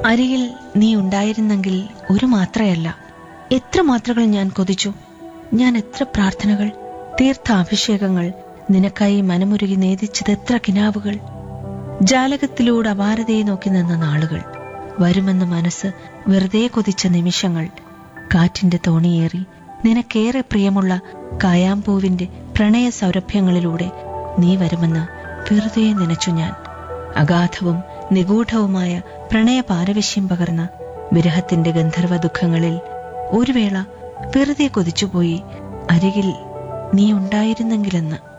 അരികിൽ നീ ഉണ്ടായിരുന്നെങ്കിൽ ഒരു മാത്രയല്ല എത്ര മാത്രകൾ ഞാൻ കൊതിച്ചു ഞാൻ എത്ര പ്രാർത്ഥനകൾ തീർത്ഥാഭിഷേകങ്ങൾ നിനക്കായി മനമുരുകി നേദിച്ചത് എത്ര കിനാവുകൾ ജാലകത്തിലൂടെ അപാരതയെ നോക്കി നിന്ന നാളുകൾ വരുമെന്ന് മനസ്സ് വെറുതെ കൊതിച്ച നിമിഷങ്ങൾ കാറ്റിന്റെ തോണിയേറി നിനക്കേറെ പ്രിയമുള്ള കായാമ്പൂവിന്റെ പ്രണയ സൗരഭ്യങ്ങളിലൂടെ നീ വരുമെന്ന് വെറുതെ നനച്ചു ഞാൻ അഗാധവും നിഗൂഢവുമായ പ്രണയ പാരവശ്യം പകർന്ന വിരഹത്തിന്റെ ഗന്ധർവ ദുഃഖങ്ങളിൽ ഒരു വേള വെറുതെ കൊതിച്ചുപോയി അരികിൽ നീ ഉണ്ടായിരുന്നെങ്കിലെന്ന്